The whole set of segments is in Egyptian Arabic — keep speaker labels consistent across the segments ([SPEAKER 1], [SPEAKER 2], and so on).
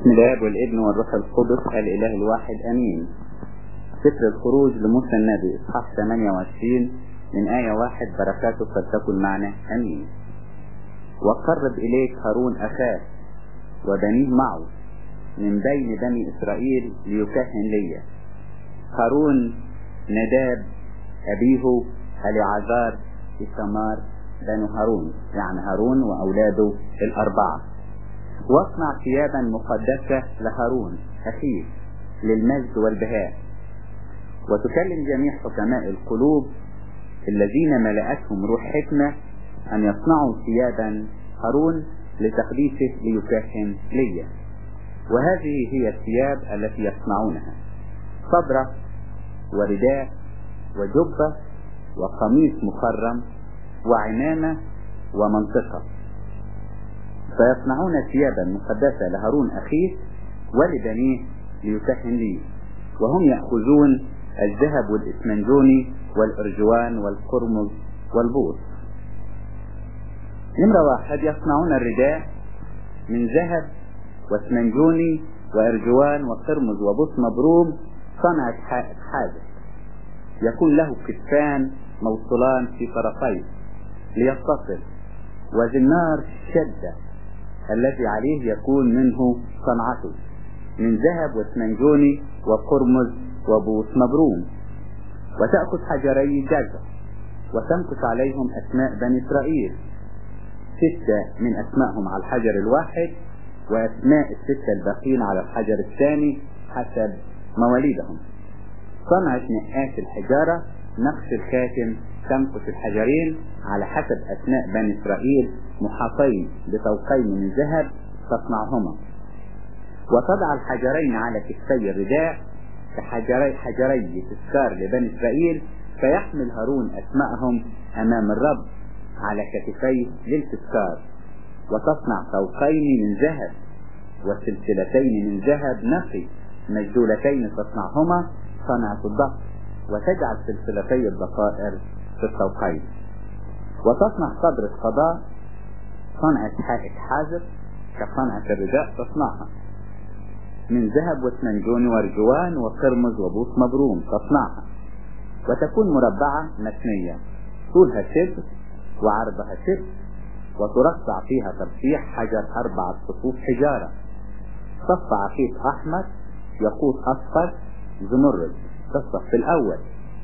[SPEAKER 1] بسم الله والابن والروح القدس الاله الواحد امين سفر الخروج لموسى النبي اصحاح 28 من آية واحد بركاته فلتكن معنا امين وقرب اليك هارون اخاه وبنيه معه من بين بني اسرائيل ليكهن لي هارون نداب ابيه اليعازار إثمار بنو هارون يعني هارون واولاده الاربعه واصنع ثيابا مقدسة لهارون أخيه للمجد والبهاء وتكلم جميع حكماء القلوب الذين ملأتهم روح حكمة أن يصنعوا ثيابا هارون لتقديسه ليكهن لي وهذه هي الثياب التي يصنعونها صبرة ورداء وجبة وقميص مخرم وعمامة ومنطقة فيصنعون ثيابا مقدسة لهارون أخيه ولبنيه ليكهن لي وهم يأخذون الذهب والإسمنجوني والأرجوان والقرمز والبوص نمرة واحد يصنعون الرداء من ذهب واسمنجوني وأرجوان وقرمز وبوص مبروم صنعة حاجة يكون له كتفان موصولان في طرفيه ليتصل وزنار شدة الذي عليه يكون منه صنعته من ذهب واسمنجوني وقرمز وبوس مبروم وتأخذ حجري جزر وتمكث عليهم أسماء بني إسرائيل ستة من أسمائهم على الحجر الواحد وأسماء الستة الباقين على الحجر الثاني حسب مواليدهم صنعت نقاش الحجارة نقش الخاتم تمكث الحجرين على حسب أسماء بني إسرائيل محاطين بطوقين من ذهب تصنعهما وتضع الحجرين على كتفي الرداء كحجري حجري تذكار لبني إسرائيل فيحمل هارون أسماءهم أمام الرب على كتفيه للتذكار وتصنع طوقين من ذهب وسلسلتين من ذهب نقي مجدولتين تصنعهما صنعة الضغط وتجعل سلسلتي الضفائر في الطوقين وتصنع صدر القضاء صنعة حائط حاجر كصنعة الرداء تصنعها من ذهب واسمنجون وارجوان وقرمز وبوص مبروم تصنعها وتكون مربعة متنية طولها شبر وعرضها شبر وترصع فيها ترصيح حجر أربعة صفوف حجارة صف عقيق أحمر يقوت أصفر زمرد ده الصف الأول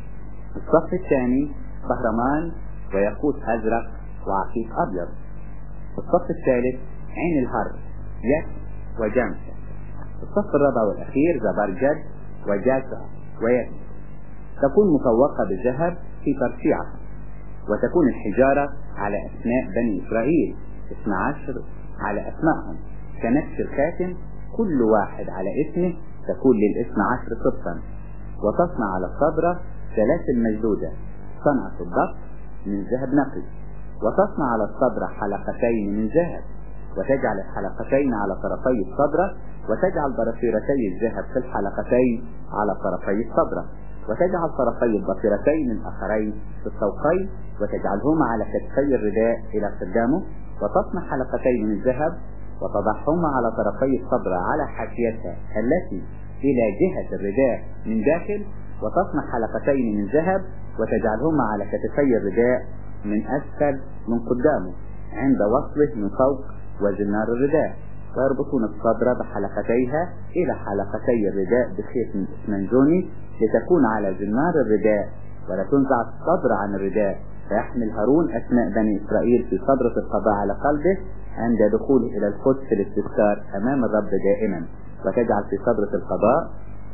[SPEAKER 1] الصف الثاني بهرمان ويقوت أزرق وعقيق أبيض الصف الثالث عين الهر يك وجمسة الصف الرابع والأخير زبرجد وجاسع ويك تكون مفوقة بالذهب في ترفيعها وتكون الحجارة على أسماء بني إسرائيل اثنى عشر على أسمائهم كنفس الخاتم كل واحد على اسمه تكون للاثنى عشر صفا وتصنع على الصدرة سلاسل مجدودة صنعة الضغط من ذهب نقي وتصنع على الصدرة حلقتين من ذهب وتجعل الحلقتين على طرفي الصدرة وتجعل ضرفيرتي الذهب في الحلقتين على طرفي الصدرة وتجعل طرفي الضفيرتين الآخرين في الطوقين وتجعلهما على كتفي الرداء إلى قدامه وتصنع حلقتين من ذهب وتضعهما على طرفي الصدرة على حاشيتها التي إلى جهة الرداء من داخل وتصنع حلقتين من ذهب وتجعلهما على كتفي الرداء من أسفل من قدامه عند وصله من فوق وزنار الرداء ويربطون الصدر بحلقتيها إلى حلقتي الرداء بخيط منجوني لتكون على زنار الرداء ولا تنزع الصدر عن الرداء فيحمل هارون أسماء بني إسرائيل في صدرة القضاء على قلبه عند دخوله إلى القدس للاستذكار أمام الرب دائما وتجعل في صدرة القضاء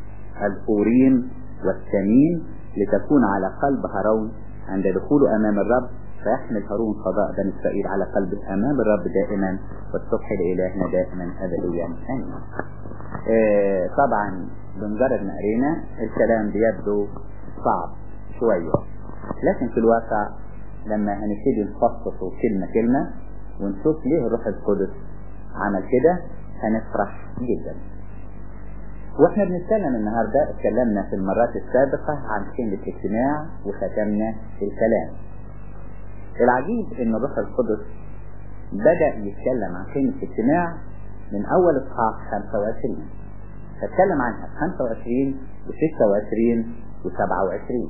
[SPEAKER 1] الأورين والتميم لتكون على قلب هارون عند دخوله أمام الرب فيحمل هارون قضاء بني إسرائيل على قلبه أمام الرب دائما والصبح لإلهنا دائما أبديا آمين آه طبعا بمجرد ما قرينا الكلام بيبدو صعب شوية لكن في الواقع لما هنبتدي نفصصه كلمة كلمة ونشوف ليه الروح القدس عمل كده هنفرح جدا واحنا بنتكلم النهاردة اتكلمنا في المرات السابقة عن كلمة الاجتماع وختمنا الكلام العجيب ان الروح القدس بدأ يتكلم عن كلمة اجتماع من أول إصحاح 25 فاتكلم عنها 25 و26 و27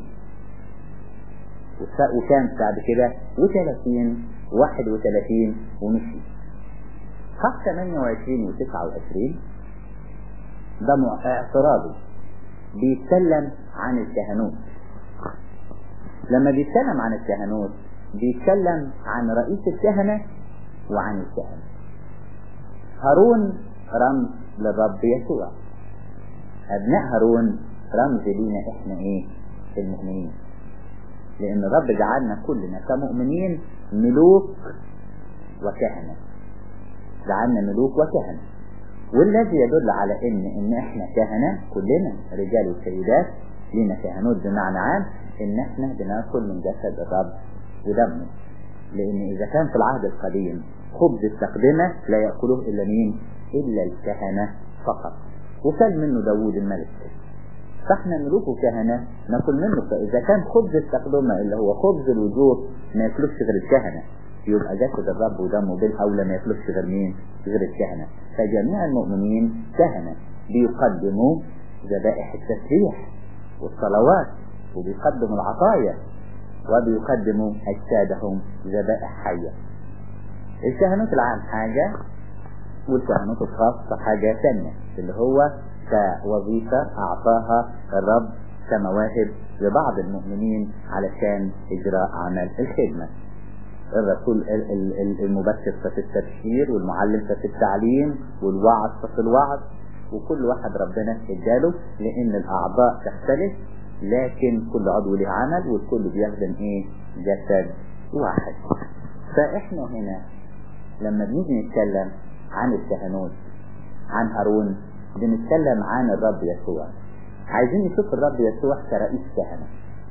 [SPEAKER 1] وكان بعد كده و30 و31 ومشي خط 28 و29 ده اعتراضي بيتكلم عن الكهنوت لما بيتكلم عن الكهنوت بيتكلم عن رئيس الكهنة وعن الكهنة هارون رمز للرب يسوع أبناء هارون رمز لينا إحنا إيه المؤمنين لأن الرب جعلنا كلنا كمؤمنين ملوك وكهنة جعلنا ملوك وكهنة والذي يدل على ان ان احنا كهنة كلنا رجال وسيدات لينا كهنوت بمعنى عام ان احنا بناكل من جسد الرب ودمه لان اذا كان في العهد القديم خبز التقدمة لا يأكله الا مين الا الكهنة فقط وكل منه داوود الملك فاحنا ملوك وكهنة ناكل منه فاذا كان خبز التقدمة اللي هو خبز الوجوه ما ياكلوش غير الكهنة يبقى جسد الرب ودمه بالأولى ما يخلصش غير مين غير الكهنة فجميع المؤمنين كهنة بيقدموا ذبائح التسبيح والصلوات وبيقدموا العطايا وبيقدموا أجسادهم ذبائح حية الكهنوت العام حاجة والكهنوت الخاص حاجة ثانية اللي هو كوظيفة أعطاها الرب كمواهب لبعض المؤمنين علشان إجراء عمل الخدمة الرسول المبشر في التبشير والمعلم في التعليم والوعظ في الوعظ وكل واحد ربنا اداله لان الاعضاء تختلف لكن كل عضو له عمل والكل بيخدم ايه جسد واحد فاحنا هنا لما بنيجي نتكلم عن الكهنوت عن هارون بنتكلم عن الرب يسوع عايزين نشوف الرب يسوع كرئيس كهنة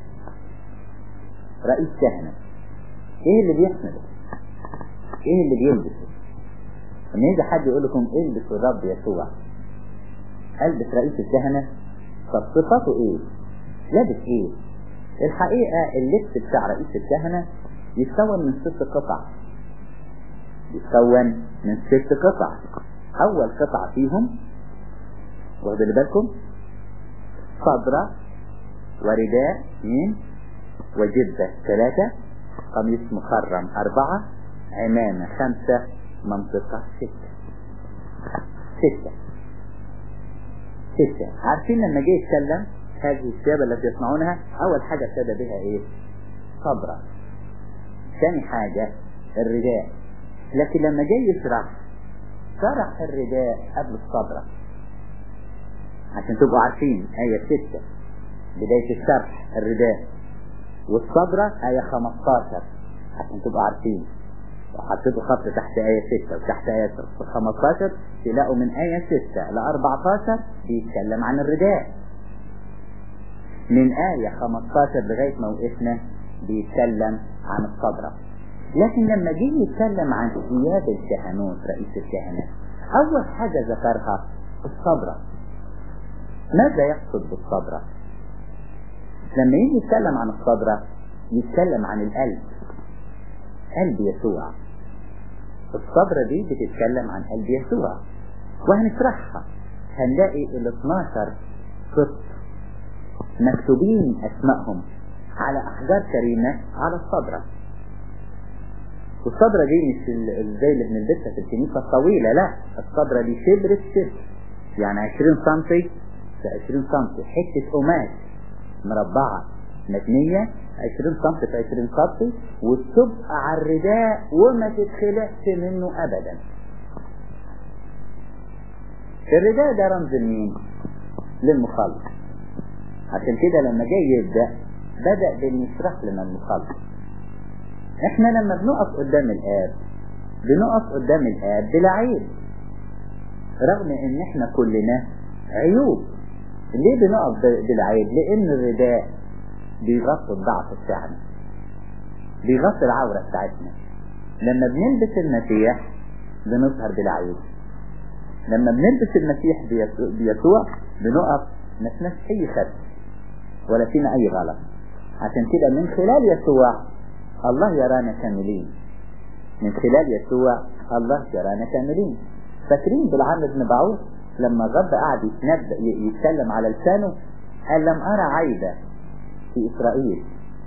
[SPEAKER 1] رئيس كهنه ايه اللي بيحمله ايه اللي بيلبسه لما يجي حد يقول لكم البسوا الرب يسوع البس رئيس الكهنة طب صفاته ايه لابس ايه الحقيقة اللبس بتاع رئيس الكهنة يتكون من ست قطع يتكون من ست قطع اول قطعة فيهم واخدوا بالكم صدرة ورداء اثنين وجبة ثلاثة قميص مخرم أربعة عمامة خمسة منطقة ستة ستة ستة عارفين لما جه يتكلم هذه الثياب التي يصنعونها أول حاجة ابتدى بها إيه؟ صبرة ثاني حاجة الرداء لكن لما جاي يشرح شرح الرداء قبل الصبرة عشان تبقوا عارفين آية ستة بداية الشرح الرداء والصبرة آية 15 عشان تبقوا عارفين لو حطيتوا خط تحت آية 6 وتحت آية 15 تلاقوا من آية 6 ل 14 بيتكلم عن الرداء من آية 15 لغاية ما وقفنا بيتكلم عن الصبرة لكن لما جه يتكلم عن ثياب الكهنوت رئيس الكهنة أول حاجة ذكرها الصبرة ماذا يقصد بالصبرة لما يجي يتكلم عن الصبرة يتكلم عن القلب قلب يسوع الصبرة دي بتتكلم عن قلب يسوع وهنشرحها هنلاقي ال 12 قط مكتوبين اسمائهم على احجار كريمة على الصبرة والصبرة دي مش زي اللي بنلبسها في الكنيسة الطويلة لا الصبرة دي شبر في شبر يعني 20 سنتي في 20 سنتي حتة قماش مربعة متنية 20 سم في 20 سم وتبقى على الرداء وما تتخلعش منه ابدا الرداء ده رمز لمين للمخلص عشان كده لما جاي يبدأ بدأ بان يشرح لنا المخلص احنا لما بنقف قدام الاب بنقف قدام الاب بلا عيب رغم ان احنا كلنا عيوب ليه بنقف بالعيب لان الرداء بيغطي الضعف بتاعنا بيغطي العورة بتاعتنا لما بنلبس المسيح بنظهر بالعيب لما بنلبس المسيح بيسوع بنقف ما فيناش اي خد ولا فينا اي غلط عشان كده من خلال يسوع الله يرانا كاملين من خلال يسوع الله يرانا كاملين فاكرين بالعام بن باعوث لما الرب قعد يتنبأ يتكلم على لسانه قال لم أرى عيبة في إسرائيل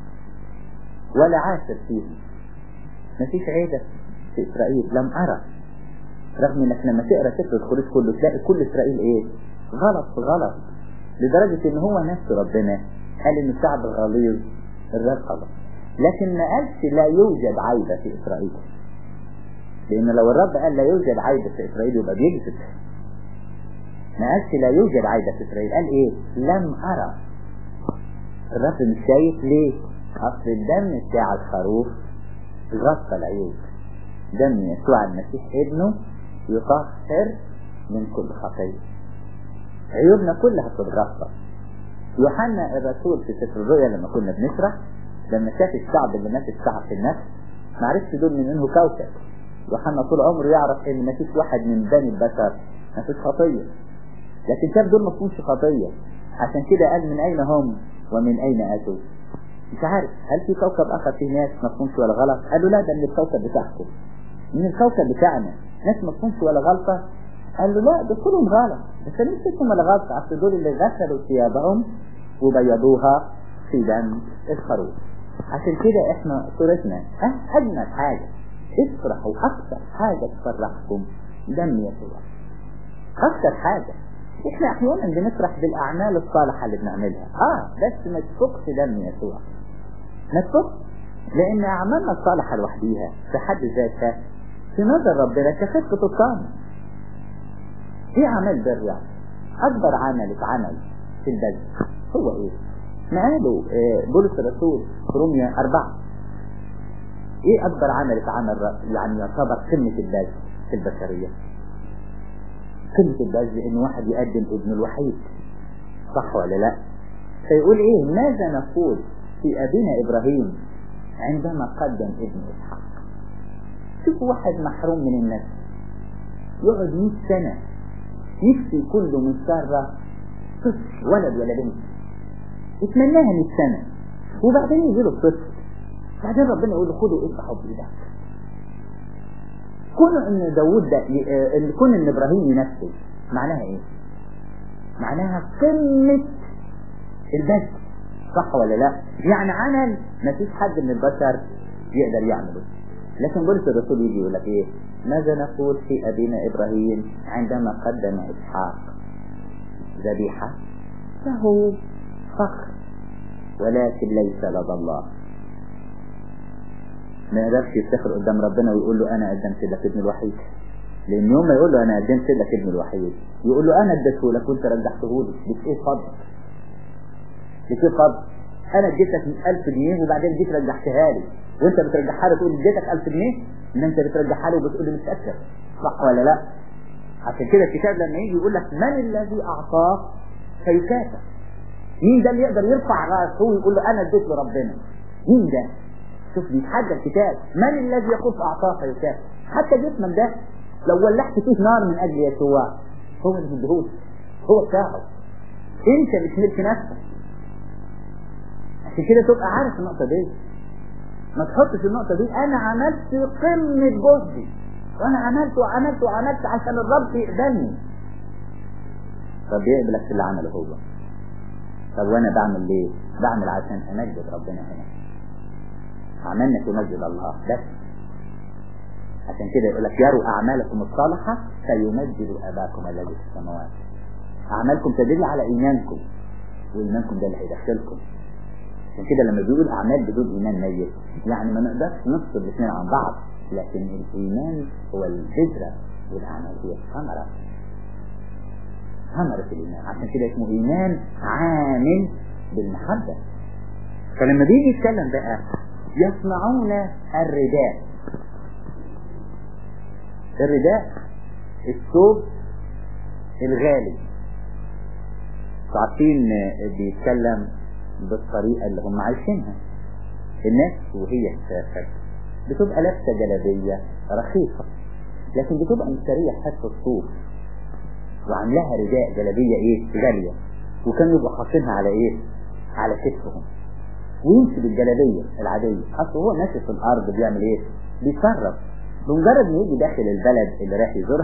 [SPEAKER 1] ولا عاشر فيه مفيش عيبة في إسرائيل لم أرى رغم انك لما تقرا سفر الخروج كله تلاقي كل اسرائيل ايه غلط في غلط لدرجة ان هو نفسه ربنا قال ان الشعب الغليظ الرب غلط لكن ما قالش لا يوجد عيبة في اسرائيل لان لو الرب قال لا يوجد عيبة في اسرائيل يبقى بيكذب ما قالش لا يوجد عيبة في اسرائيل قال ايه لم ارى الرب مش شايف ليه اصل الدم بتاع الخروف غطى العيوب دم يسوع المسيح ابنه يطهر من كل خطية عيوبنا كلها بتتغفر يوحنا الرسول في سفر الرؤيا لما كنا بنشرح لما شاف الشعب اللي مات الشعب في النفس ما عرفش دول من انه كوكب يوحنا طول عمره يعرف ان ما فيش واحد من بني البشر ما فيش خطية لكن شاف دول ما فيهمش خطية عشان كده قال من اين هم ومن اين اتوا مش عارف هل في كوكب اخر فيه ناس ما فيهمش ولا غلط قالوا لا ده من الكوكب بتاعكم من الكوكب بتاعنا ناس ما تكونش ولا غلطة قال له لا ده كلهم غلط بس مش فيكم ولا غلطة اصل دول اللي غسلوا ثيابهم وبيضوها في دم الخروف عشان كده احنا صورتنا اه اجمل حاجة افرحوا اكثر حاجة تفرحكم دم يسوع اكثر حاجة احنا احيانا بنفرح بالاعمال الصالحة اللي بنعملها اه بس ما تفقش دم يسوع ما تفقش لان اعمالنا الصالحة لوحديها في حد ذاتها في نظر ربنا كخفة الطعم ايه عمل بر يعني اكبر عمل اتعمل في البذل هو ايه ما قالوا آه بولس الرسول في روميا أربعة ايه اكبر عمل اتعمل يعني يعتبر قمة البذل في البشرية قمة البذل ان واحد يقدم ابنه الوحيد صح ولا لا فيقول ايه ماذا نقول في ابينا ابراهيم عندما قدم ابن اسحاق شوف واحد محروم من النفس يقعد 100 سنة نفسه كله من سارة طفل ولد ولا بنت يتمناها 100 سنة وبعدين يجي له الطفل بعدين ربنا يقول له خده افتحوا بايدك كون ان داوود ده ي... كون ان ابراهيم ينفذ معناها ايه؟ معناها قمة البذل صح ولا لا؟ يعني عمل ما فيش حد من البشر يقدر يعمله لكن بولس الرسول يجي يقول لك ايه ماذا نقول في ابينا ابراهيم عندما قدم اسحاق ذبيحة له فخر ولكن ليس لدى الله ما يقدرش يفتخر قدام ربنا ويقول له انا قدمت لك ابن الوحيد لان يوم ما يقول له انا قدمت لك ابن الوحيد يقول له انا اديته لك وانت رجعته لي لك ايه فضل لك ايه فضل انا اديتك 1000 جنيه وبعدين جيت رجعتها لي وانت بترجعها لي تقول اديتك 1000 جنيه ان انت بترجعها لي وبتقول لي متاكد صح ولا لا عشان كده الكتاب لما يجي يقول لك من الذي اعطاه فيكافئ مين ده اللي يقدر يرفع راسه ويقول له انا اديت لربنا مين ده شوف بيتحدى الكتاب من الذي يقول اعطاه فيكافئ حتى جسمك ده لو ولعت فيه نار من اجل يسوع هو اللي بيديهولك هو بتاعه انت مش ملك نفسك عشان كده تبقى عارف النقطه دي ما تحطش النقطة دي انا عملت قمة جهدي وانا عملت وعملت وعملت عشان الرب يقبلني طب يقبلك في اللي عمله هو طب وانا بعمل ليه بعمل عشان امجد ربنا هنا عملنا تمجد الله بس عشان كده يقول لك يروا اعمالكم الصالحة فيمجد اباكم الذي في السماوات اعمالكم تدل على ايمانكم وايمانكم ده اللي هيدخلكم عشان كده لما بيقول اعمال بدون ايمان ميت يعني ما نقدرش نفصل الاثنين عن بعض لكن الايمان هو البذرة والاعمال هي الثمرة ثمرة الايمان عشان كده اسمه ايمان عامل بالمحبة فلما بيجي يتكلم بقى يصنعون الرداء الرداء الثوب الغالي عارفين بيتكلم بالطريقة اللي هم عايشينها الناس وهي تسافر بتبقى لابسة جلابية رخيصة لكن بتبقى مشترية حتى الصوف وعاملاها رداء جلابية ايه غالية وكانوا يبقوا حاطينها على ايه على كتفهم ويمشي بالجلابية العادية اصل هو ماشي في الارض بيعمل ايه بيتصرف بمجرد ما يجي داخل البلد اللي رايح يزورها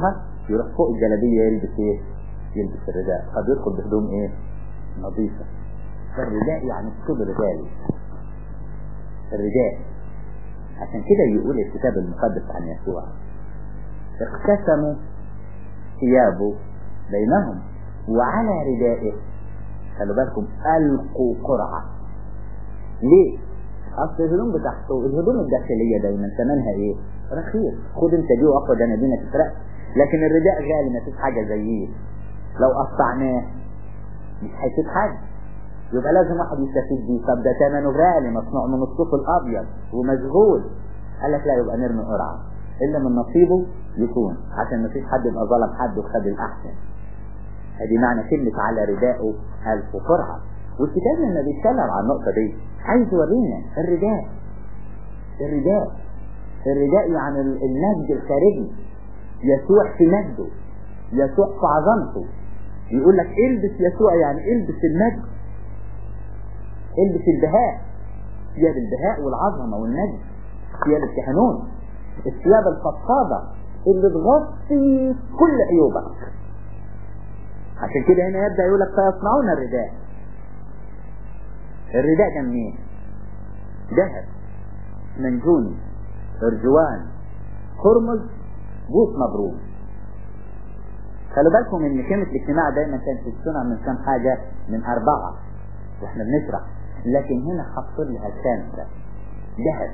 [SPEAKER 1] يروح فوق الجلابية يلبس ايه يلبس الرداء قد يدخل بهدوم ايه نظيفة فالرداء يعني الصبر غالي الرداء عشان كده يقول الكتاب المقدس عن يسوع اقتسموا ثيابه بينهم وعلى ردائه خلوا بالكم ألقوا قرعة ليه؟ أصل الهدوم بتاعته الهدوم الداخلية دايما ثمنها إيه؟ رخيص خد أنت دي وأخد أنا دي ما تفرق لكن الرداء غالي ما فيش حاجة زيه لو قطعناه مش هيفيد حاجة يبقى لازم واحد يستفيد بيه طب ده ثمنه غالي مصنوع من الصوف الأبيض ومشغول قال لك لا يبقى نرمي قرعة إلا من نصيبه يكون عشان ما فيش حد يبقى ظلم حد وخد الأحسن هذه معنى كلمة على رداءه ألف قرعة والكتاب لما بيتكلم عن النقطة دي عايز يورينا الرداء الرداء الرداء يعني المجد الخارجي يسوع في مجده يسوع في عظمته يقول لك البس يسوع يعني البس المجد البس البهاء ثياب البهاء والعظمة والمجد ثياب الكهنوت الثياب الفضفاضة اللي تغطي كل عيوبك عشان كده هنا يبدأ يقول لك فيصنعون الرداء الرداء ده منين ذهب منجوني ارجوان قرمز بوس مبروم خلوا بالكم ان كلمة الاجتماع دايما كانت تتصنع من كام حاجة من اربعة واحنا بنشرح لكن هنا حط لها خامسة ذهب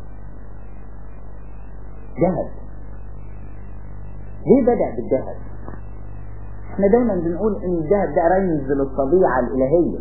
[SPEAKER 1] ذهب ليه بدأ بالذهب احنا دايما بنقول ان الذهب ده رمز للطبيعة الالهية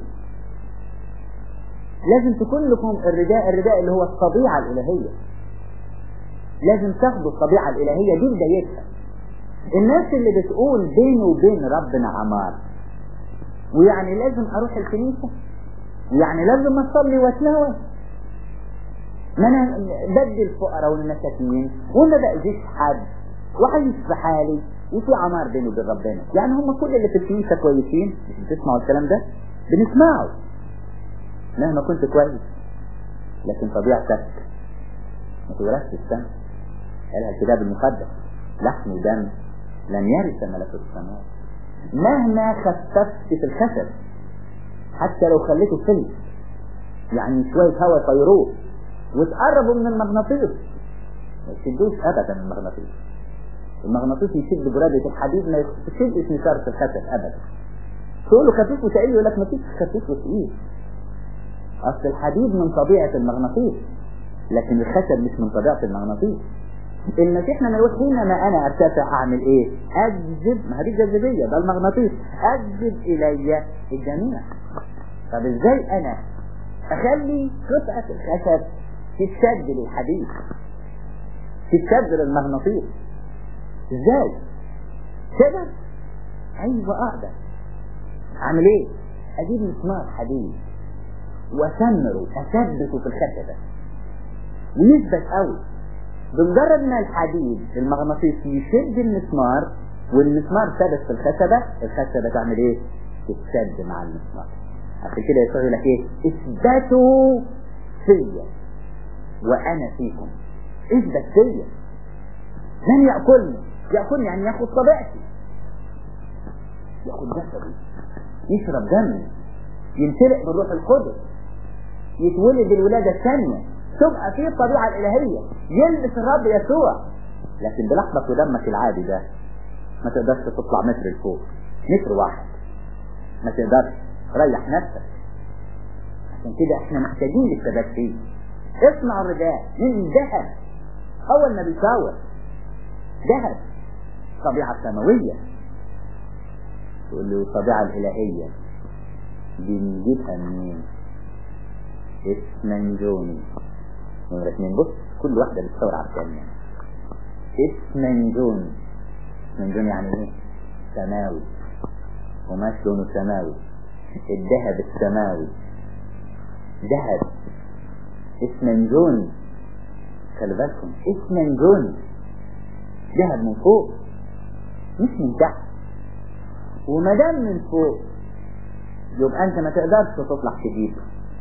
[SPEAKER 1] لازم تكون لكم الرداء الرداء اللي هو الطبيعة الالهية لازم تاخدوا الطبيعة الالهية دي بدايتها الناس اللي بتقول بيني وبين ربنا عمار ويعني لازم اروح الكنيسة يعني لازم اصلي واتناول ما انا بدي الفقراء والمساكين وما باذيش حد وعايش في حالي وفي عمار بيني وبين ربنا يعني هم كل اللي في الكنيسة كويسين مش بتسمعوا الكلام ده بنسمعه مهما كنت كويس لكن طبيعتك ما تورثش السماء قالها الكتاب المقدس لحم ودم لن يرث ملكوت السماوات مهما خففت في الخشب حتى لو خليته فل يعني شوية هواء يطيروه وتقربوا من المغناطيس ما يشدوش ابدا المغناطيس المغناطيس يشد برادة الحديد ما يشدش نشارة الخشب ابدا تقول له خفيف وتقيل يقول لك ما فيش خفيف وتقيل اصل الحديد من طبيعة المغناطيس لكن الخشب مش من طبيعة المغناطيس المسيح لما يقول حينما انا ارتفع اعمل ايه اجذب ما هذه الجاذبية ده المغناطيس اجذب الي الجميع طب ازاي انا اخلي قطعة الخشب تتشد للحديد تتشد للمغناطيس ازاي كده ايوه اقدر اعمل ايه اجيب مسمار حديد واسمره اثبته في الخشبة ويثبت قوي بمجرد ما الحديد المغناطيس يشد المسمار والمسمار ثبت في الخشبة الخشبة تعمل ايه تتشد مع المسمار عشان كده يسوع يقول لك ايه اثبتوا فيا وانا فيكم اثبت فيا من يأكلني يأكلني يعني ياخد طبيعتي ياخد جسدي يشرب دمي يمتلئ بالروح القدس يتولد الولادة الثانية تبقى فيه الطبيعة الإلهية يلبس الرب يسوع لكن بلحظة ودمك العادي ده ما تقدرش تطلع متر لفوق متر واحد ما تقدرش ريح نفسك عشان كده احنا محتاجين للثبات فيه اصنع الرداء من ذهب اول ما بيساور ذهب طبيعة سماوية تقول له الطبيعة الإلهية بنجيبها منين اسمنجوني نمرة اتنين بص كل واحدة بتصور على الثانية اسمنجوني اسمنجوني يعني ايه سماوي قماش لونه سماوي الذهب السماوي ذهب اسمنجوني خلي بالكم اسمنجوني ذهب من فوق مش من تحت وما دام من فوق يبقى انت ما تقدرش تطلع تجيبه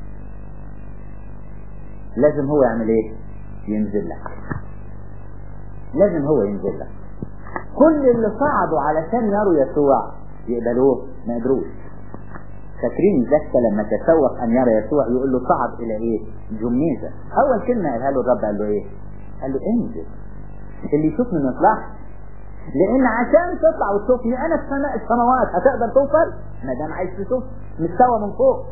[SPEAKER 1] لازم هو يعمل ايه ينزل لك لازم هو ينزل لك كل اللي صعدوا علشان يروا يسوع يقبلوه ما قدروش فاكرين زكا لما تسوق ان يرى يسوع يقول له صعد الى ايه جميزة اول كلمة قالها له الرب قال له ايه قال له انزل اللي يشوفني ما يطلعش لان عشان تطلع وتشوفني انا في سماء السماوات هتقدر توصل ما دام عايز تشوف مستوى من فوق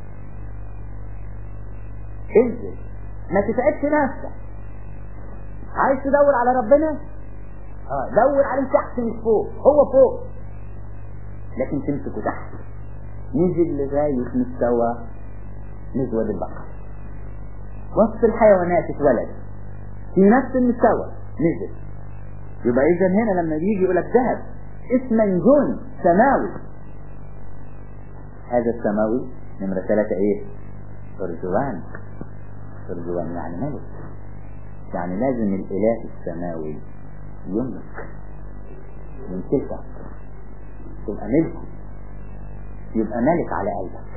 [SPEAKER 1] انزل ما تتعبش نفسك عايز تدور على ربنا اه دور عليه تحت مش فوق هو فوق لكن تمسكه تحت نزل لغاية مستوى مزود البقر وسط الحيوانات اتولد في نفس المستوى نزل يبقى اذا هنا لما بيجي يقول لك ذهب اسم منجون سماوي هذا السماوي نمرة ثلاثة ايه ارجوان ارجوان يعني ملك يعني لازم الاله السماوي يملك يمسكك تبقى ملكه يبقى ملك على قلبك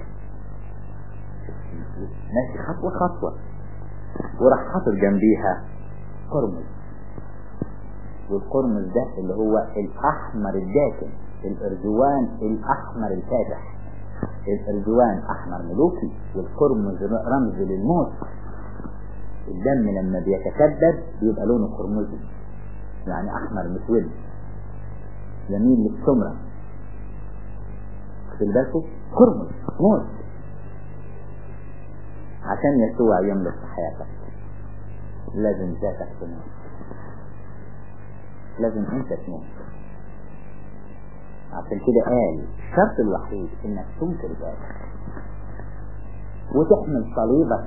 [SPEAKER 1] ماشي خطوة خطوة وراح حاطط جنبيها قرمز والقرمز ده اللي هو الأحمر الداكن الأرجوان الأحمر الفاتح الأرجوان أحمر ملوكي والقرمز رمز للموت الدم لما بيتكدد بيبقى لونه قرمزي يعني أحمر مسود يميل للسمرة خد بالكم قرمز موت عشان يسوع يملك في حياتك لازم ذاتك تموت لازم انت تموت عشان كده قال الشرط الوحيد انك تنكر ذاتك وتحمل صليبك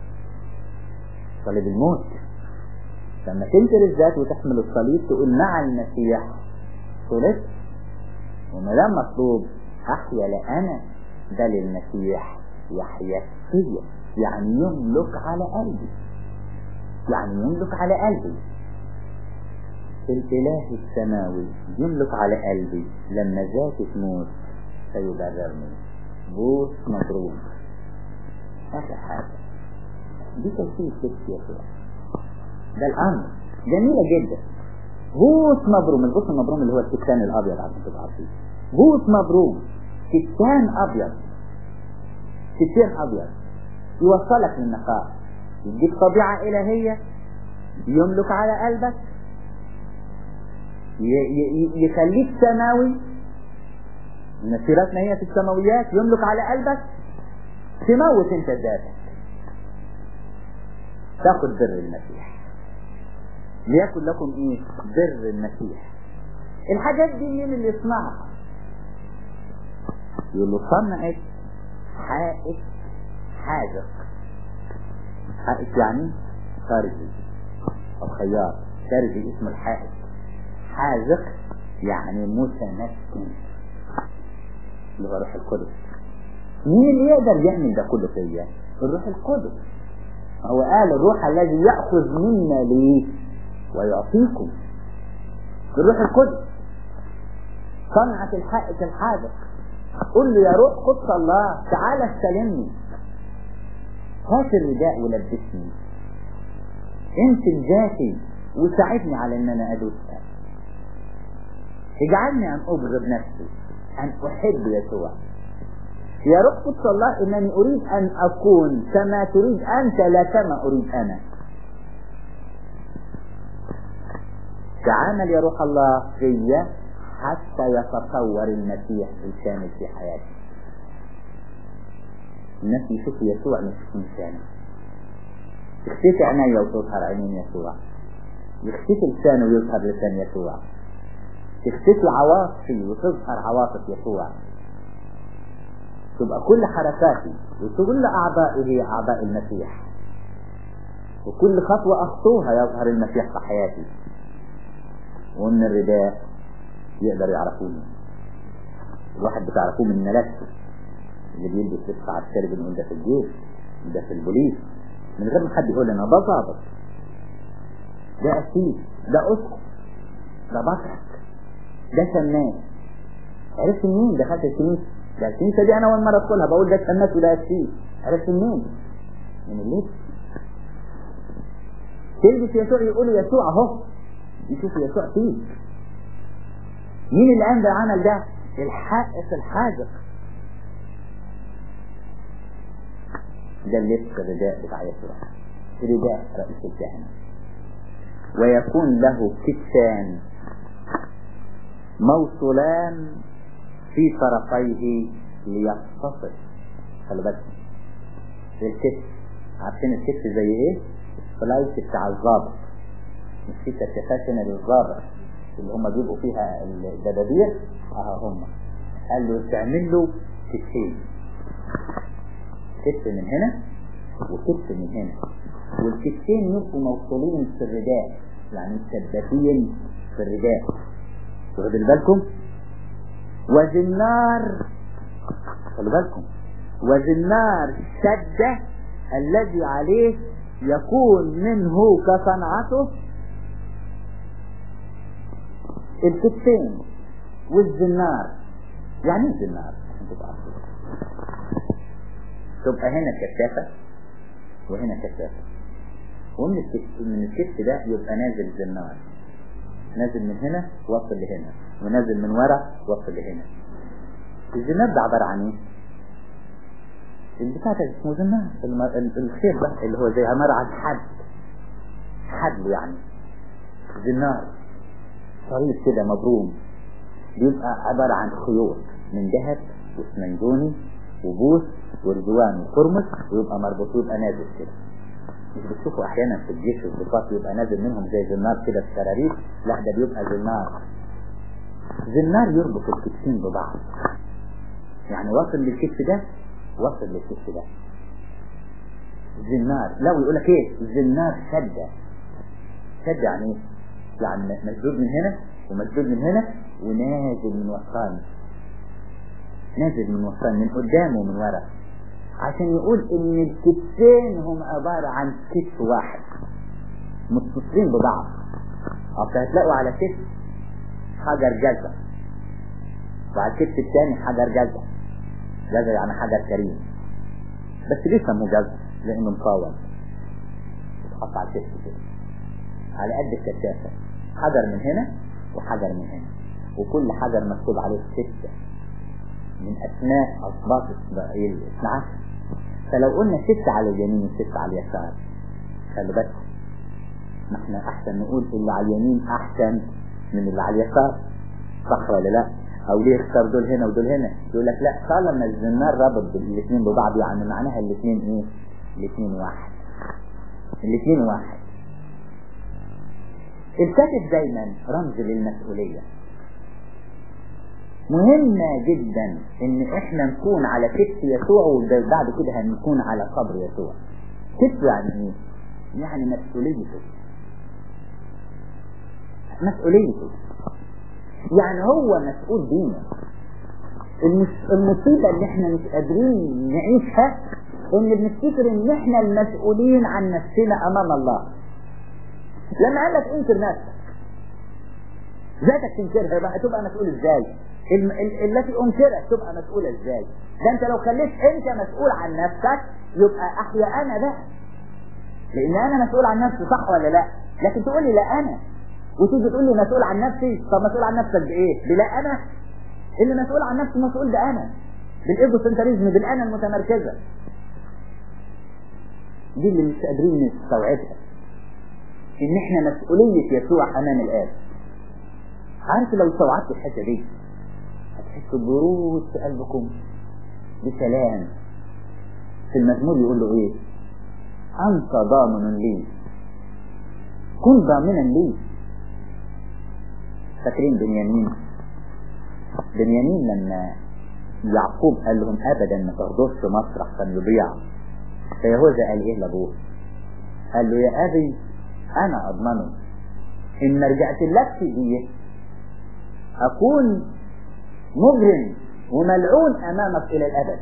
[SPEAKER 1] صليب الموت لما تنكر الذات وتحمل الصليب تقول مع المسيح صلبت وما دام مطلوب احيا لا انا بل المسيح يحيا فيا يعني يملك على قلبي يعني يملك على قلبي الإله السماوي يملك على قلبي لما ذاتي تموت فيبررني بوس مضروب آخر حاجة دي كيفية سكت يسوع ده الأمر جميلة جدا بوس مبروم البوس المبروم اللي هو الكتان الأبيض عشان تبقى عارفين بوس مبروم كتان أبيض كتان أبيض يوصلك للنقاء يديك طبيعة إلهية يملك على قلبك يخليك سماوي مسيرتنا هي في السماويات يملك على قلبك تموت انت ذاتك تاخد بر المسيح ليكن لكم ايه بر المسيح الحاجات دي مين اللي يصنعها يقول له صنعت حائط حاجق حائط يعني خارجي او خياط خارجي اسمه الحائط حاذق يعني متمكن اللي هو روح القدس مين اللي يقدر يعمل ده كله فيا الروح القدس هو قال الروح الذي يأخذ منا ليه ويعطيكم الروح القدس صنعة الحائط الحاذق قل له يا روح قدس الله تعالى استلمني هات الرداء ولبسني انت ذاتي وساعدني على ان انا ادوسها اجعلني ان ابغض نفسي ان احب يسوع يا روح قدس الله انني اريد ان اكون كما تريد انت لا كما اريد انا تعامل يا روح الله فيا حتى يتصور المسيح الكامل في حياتي الناس يشوفوا يسوع مش انسان يختفي عيني وتظهر عينين يسوع يختفي لسانه ويظهر لسان يسوع تختفي عواطفي وتظهر عواطف يسوع تبقى كل حركاتي وكل أعضائي هي أعضاء المسيح وكل خطوة أخطوها يظهر المسيح في حياتي ومن الرداء يقدر يعرفوني الواحد بتعرفوه من ملابسه اللي بيلبس لبس عسكري بنقول ده في الجيش ده في البوليس من غير ما حد يقول انا ده ضابط ده اسيس ده اسقف ده بطرك ده شماس عرفت منين دخلت الكنيسه ده الكنيسه دي انا اول مره ادخلها بقول ده شماس وده اسيس عرفت منين من اللبس تلبس يسوع يقولوا يسوع اهو يشوفوا يسوع فيك مين اللي قام بالعمل ده الحائط الحاذق ده اللبس الرداء بتاع يسوع رداء رئيس الكهنة ويكون له كتفان موصولان في طرفيه ليتصل خلي بالك الكتف عارفين الكتف زي ايه؟ السلايس بتاع الظابط مش في سيرتيفيكيشن للظابط اللي هم بيبقوا فيها الدبابير اه هم قال له تعمل له كتفين كتف من هنا وكتف من هنا والكتفين يبقوا موصولين في الرداء يعني مثبتين في الرداء واخدين بالكم وزنار خلي بالكم وزنار الشدة الذي عليه يكون منه كصنعته الكتفين والزنار يعني ايه الزنار انتوا تعرفوا تبقى هنا كثافة وهنا كثافة ومن الكتف من الكتف ده يبقى نازل زنار نازل من هنا واصل لهنا ونازل من ورا واصل لهنا الزنار ده عبارة عن ايه؟ البتاع ده اسمه زنار الخير ده اللي هو زي عبارة عن حد حد يعني زنار طريق كده مبروم بيبقى عبارة عن خيوط من ذهب واسمنجوني وبوس ورجوان وقرمز ويبقى مربوط يبقى نازل كده مش بتشوفوا احيانا في الجيش والضباط يبقى نازل منهم زي زنار كده في الشراريب لا ده بيبقى زنار زنار يربط الكتفين ببعض يعني واصل للكتف ده واصل للكتف ده زنار لو يقول لك ايه زنار شدة شدة يعني ايه يعني مشدود من هنا ومشدود من هنا ونازل من وسطان نازل من وسطان من قدام ومن ورا عشان يقول ان الكتفين هم عبارة عن كتف واحد متصلين ببعض اصل هتلاقوا على كتف حجر جزة وعلى الكتف الثاني حجر جزة جزة يعني حجر كريم بس ليه سموه جزة لانه مقاوم يتحط على الكتف كده على قد الكثافة حجر من هنا وحجر من هنا وكل حجر مكتوب عليه ستة من أسماء أصباط إسرائيل اثنى عشر فلو قلنا ستة على اليمين وستة على اليسار خلي بالك ما احنا أحسن نقول اللي على اليمين أحسن من اللي على اليسار صح ولا لا؟ أو ليه اختار دول هنا ودول هنا؟ يقول لك لا طالما الزنار ربط الاثنين ببعض يعني معناها الاثنين إيه؟ الاثنين واحد الاثنين واحد الكاتب دايما رمز للمسؤولية مهمة جدا ان احنا نكون على كتف يسوع وبعد كده هنكون على قبر يسوع كتف يعني ايه يعني مسؤوليته مسؤوليته يعني هو مسؤول بينا المصيبة اللي احنا مش قادرين نعيشها ان بنفتكر ان احنا المسؤولين عن نفسنا امام الله لما قال لك انكر نفسك ذاتك تنكرها بقى تبقى مسؤول ازاي ال ال التي انكرت تبقى مسؤولة ازاي ده انت لو خليت انت مسؤول عن نفسك يبقى احيا انا ده لان انا مسؤول عن نفسي صح ولا لا لكن تقول لي لا انا وتيجي تقول لي مسؤول عن نفسي طب مسؤول عن نفسك بايه بلا انا اللي مسؤول عن نفسي مسؤول ده انا بالايجو سنتريزم بالانا المتمركزه دي اللي مش قادرين نستوعبها ان احنا مسؤولية يسوع امام الاب عارف لو استوعبت الحته دي هتحس ببرود في قلبكم بسلام في المزمور يقول له ايه انت ضامن لي كن ضامنا لي فاكرين بنيامين بنيامين لما يعقوب قال لهم ابدا ما تغدرش مصر احسن يضيع فيهوذا قال ايه لابوه قال له يا ابي انا اضمنه ان ما رجعت لك دي اكون مجرم وملعون امامك الى الابد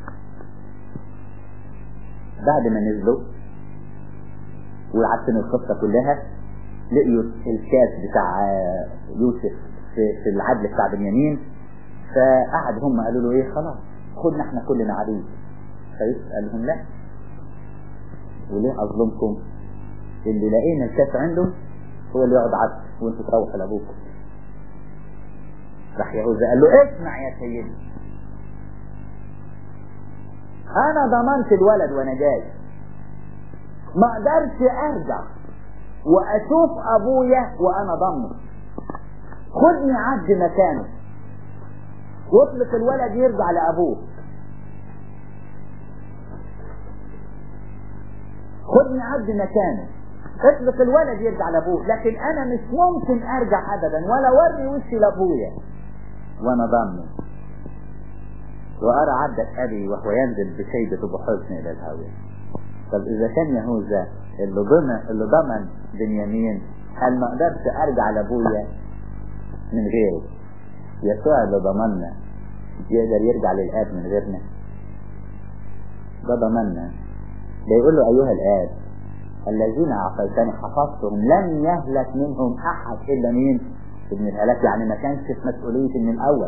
[SPEAKER 1] بعد ما نزلوا وعارفين القصة كلها لقيوا الكاس بتاع يوسف في, في العدل بتاع بنيامين فقعد هم قالوا له ايه خلاص خدنا احنا كلنا عبيد فيسأل لهم لا وليه اظلمكم اللي لقينا الكاس عنده هو اللي يقعد عبد وانتوا تروحوا لابوكم راح يهوذا قال له اسمع يا سيدي انا ضمنت الولد وانا جاي ما اقدرش ارجع واشوف ابويا وانا ضمنه خدني عد مكانه واطلق الولد يرجع لابوه خدني عد مكانه اطلق الولد يرجع لابوه لكن انا مش ممكن ارجع ابدا ولا اوري وشي لابويا وانا ضامنه وارى عبدك ابي وهو ينزل بشيبة بحزن الى الهاوية طب اذا كان يهوذا اللي ضمن اللي ضمن بنيامين قال ما اقدرش ارجع لابويا من غيره يسوع اللي ضمننا يقدر يرجع للاب من غيرنا ده ضمننا ده يقول له ايها الاب الذين اعطيتني حفظتهم لم يهلك منهم احد الا مين ابن الهلاك يعني ما كانش في مسؤولية من الاول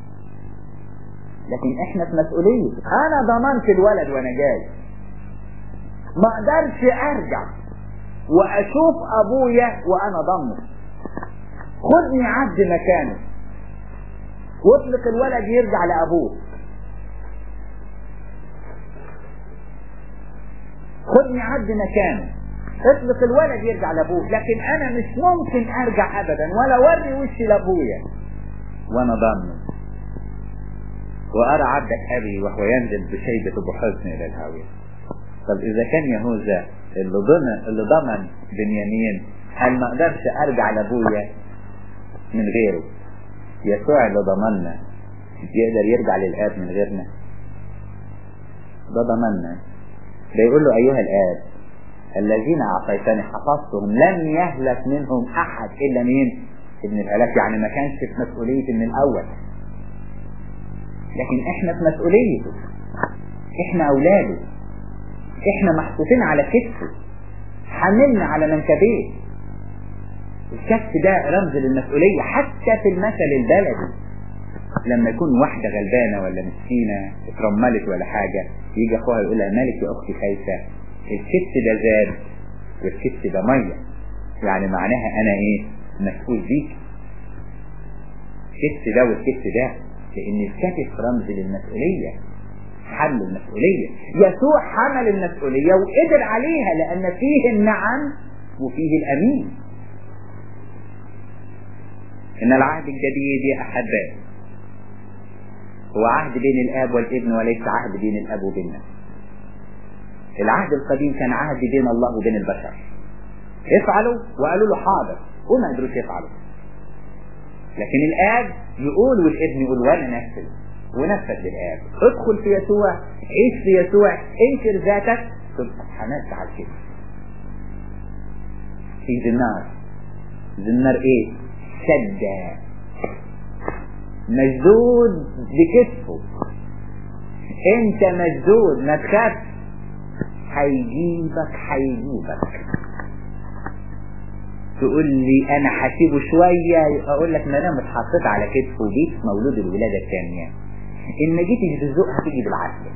[SPEAKER 1] لكن احنا في مسؤولية انا ضمنت الولد وانا جاي ما اقدرش ارجع واشوف ابويا وانا ضمنه خدني عبد مكانه واطلق الولد يرجع لابوه خدني عبد مكانه اطلق الولد يرجع لابوه لكن انا مش ممكن ارجع ابدا ولا اوري وشي لابويا وانا ضامنه وارى عبدك ابي وهو ينزل بشيبة بحزن الى الهاوية طب اذا كان يهوذا اللي ضمن اللي ضمن بنيامين قال ما اقدرش ارجع لابويا من غيره يسوع اللي ضمننا يقدر يرجع للاب من غيرنا ده ضمننا ده يقول له ايها الاب الذين اعطيتني حفظتهم لم يهلك منهم احد الا مين ابن الهلاك يعني ما كانش في مسؤولية من الاول لكن احنا في مسؤوليته احنا اولاده احنا محطوطين على كتفه حملنا على منكبيه الكتف ده رمز للمسؤولية حتى في المثل البلدي لما يكون واحدة غلبانة ولا مسكينة اترملت ولا حاجة يجي اخوها يقول لها مالك يا اختي خايفة الكتف ده زاد والكتف ده مية يعني معناها انا ايه مسؤول بيك الكتف ده والكتف ده لان الكتف رمز للمسؤولية حمل المسؤولية يسوع حمل المسؤولية وقدر عليها لان فيه النعم وفيه الامين ان العهد الجديد يا احبائي هو عهد بين الاب والابن وليس عهد بين الاب وبيننا العهد القديم كان عهد بين الله وبين البشر افعلوا وقالوا له حاضر وما قدروش يفعلوا لكن الاب يقول والابن يقول وانا نفذ ونفذ للاب ادخل في يسوع عيش في يسوع انكر ذاتك تبقى حماس على كده في زنار زنار ايه شدة مشدود بكتفه انت مشدود ما تخافش هيجيبك هيجيبك تقول لي انا هسيبه شوية اقول لك ما دام اتحطيت على كتفه وجيت مولود الولادة الثانية ان ما جيتش بالذوق هتيجي بالعافية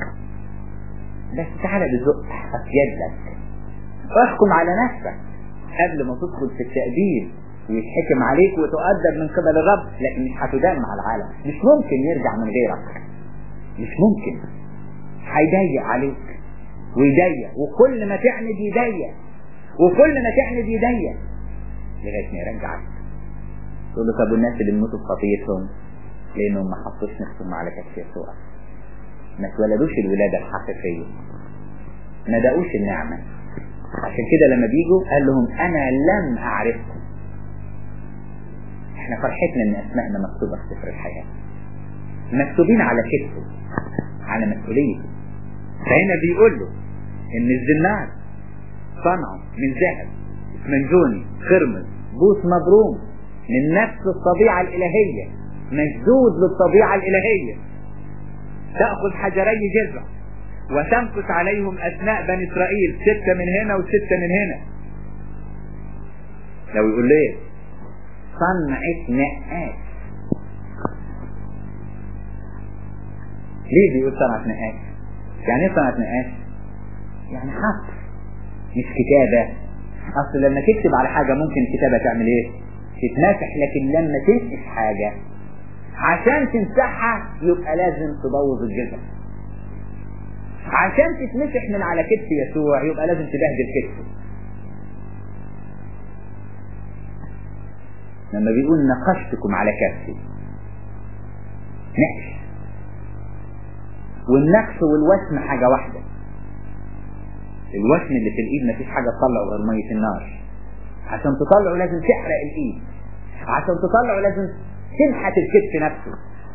[SPEAKER 1] بس تعالى بالذوق في يدك احكم على نفسك قبل ما تدخل في التأديب ويتحكم عليك وتؤدب من قبل الرب لكن مش هتدان مع العالم مش ممكن يرجع من غيرك مش ممكن هيضيق عليك ويضيق وكل ما تعند يضيق وكل ما تعند يضيق لغايه ما يرجعك تقول له طب والناس اللي بيموتوا في خطيتهم لانهم ما حطوش نفسهم على كتف يسوع ما اتولدوش الولاده الحقيقيه ما دقوش النعمه عشان كده لما بيجوا قال لهم انا لم اعرفكم احنا فرحتنا ان اسمائنا مكتوبه في سفر الحياه مكتوبين على كتفه على مسؤوليته فهنا بيقول له ان الزنار صنعوا من ذهب منجوني خرمز بوس مبروم من نفس الطبيعة الإلهية مشدود للطبيعة الإلهية تأخذ حجري جزع وتمكث عليهم أثناء بني إسرائيل ستة من هنا وستة من هنا لو يقول ليه صنعة نقاش ليه بيقول صنعة نقاش يعني ايه صنعة نقاش يعني حفر مش كتابة اصل لما تكتب على حاجة ممكن الكتابة تعمل ايه تتماسح لكن لما تنقش حاجة عشان تمسحها يبقى لازم تبوظ الجسد عشان تتمسح من على كتف يسوع يبقى لازم تبهدل كتفه لما بيقول نقشتكم على كتفي نقش والنقش والوسم حاجة واحدة الوسم اللي في الايد مفيش حاجة تطلعه غير مية النار عشان تطلعه لازم تحرق الايد عشان تطلعه لازم تنحت الكتف نفسه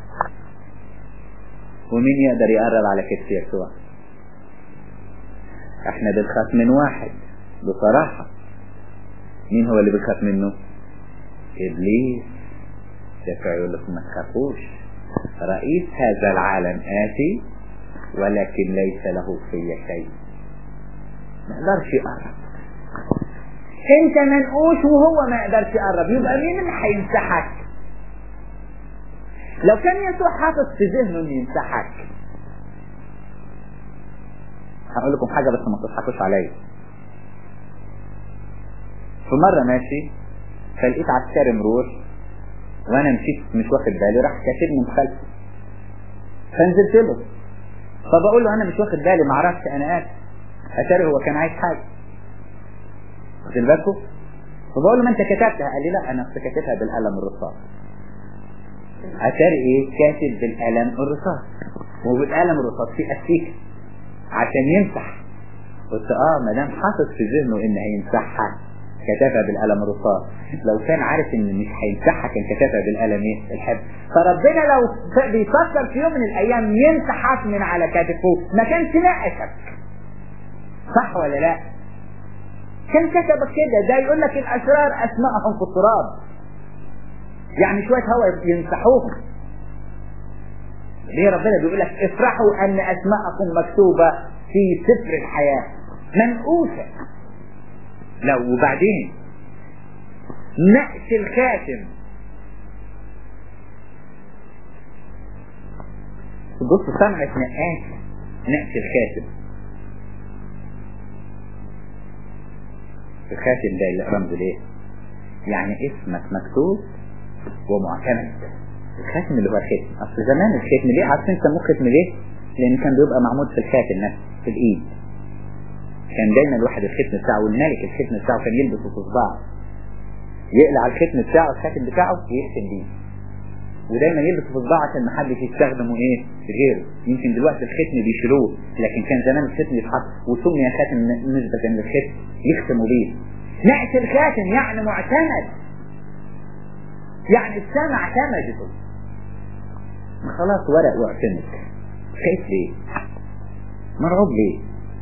[SPEAKER 1] ومين يقدر يقرب على كتف يسوع احنا بنخاف من واحد بصراحة مين هو اللي بنخاف منه ابليس يسوع يقول لكم ما تخافوش رئيس هذا العالم آتي ولكن ليس له في شيء ما يقدرش يقرب انت منقوش وهو ما يقدرش يقرب يبقى مين اللي هيمسحك لو كان يسوع حاطط في ذهنه انه يمسحك هقول لكم حاجه بس ما تضحكوش عليا في مره ماشي فلقيت عسكري مرور وانا مشيت مش واخد بالي راح كاتبني من خلفي فنزلت له فبقول له انا مش واخد بالي ما اعرفش انا اسف اتاري هو كان عايز حاجه واخد بالكم فبقول له ما انت كتبتها قال لي لا انا كنت كاتبها بالقلم الرصاص اتاري ايه كاتب بالقلم الرصاص وبالقلم الرصاص في استيكه عشان يمسح قلت اه ما دام حاطط في ذهنه ان هيمسحها كتبها بالقلم الرصاص لو كان عارف ان مش هيمسحها كان كتبها بالقلم ايه الحب فربنا لو بيفكر في يوم من الايام يمسحك من على كتفه ما كانش ناقشك صح ولا لا كان كتبك كده ده يقول لك الاشرار اسمائهم في التراب يعني شويه هوا يمسحوهم ليه ربنا بيقول لك افرحوا ان اسماءكم مكتوبه في سفر الحياه منقوشه لا وبعدين نقش الخاتم بص سمعة نقاش نقش الخاتم الخاتم ده رمز ليه يعني اسمك مكتوب ومعتمد الخاتم اللي هو الختم اصل زمان الختم ليه عارفين سموه ختم ليه لان كان بيبقى معمول في الخاتم نفسه في الايد كان دايما الواحد الختم بتاعه والملك الختم بتاعه كان يلبسه في صباعه يقلع الختم بتاعه الخاتم بتاعه ويختم بيه ودايما يلبسه في صباعه عشان ما حدش يستخدمه ايه غيره يمكن دلوقتي الختم بيشيلوه لكن كان زمان الختم يتحط وسمي خاتم نسبة للختم يختموا بيه نقش الخاتم يعني معتمد يعني السمع اعتمدته خلاص ورق واعتمد خايف ليه مرعوب ليه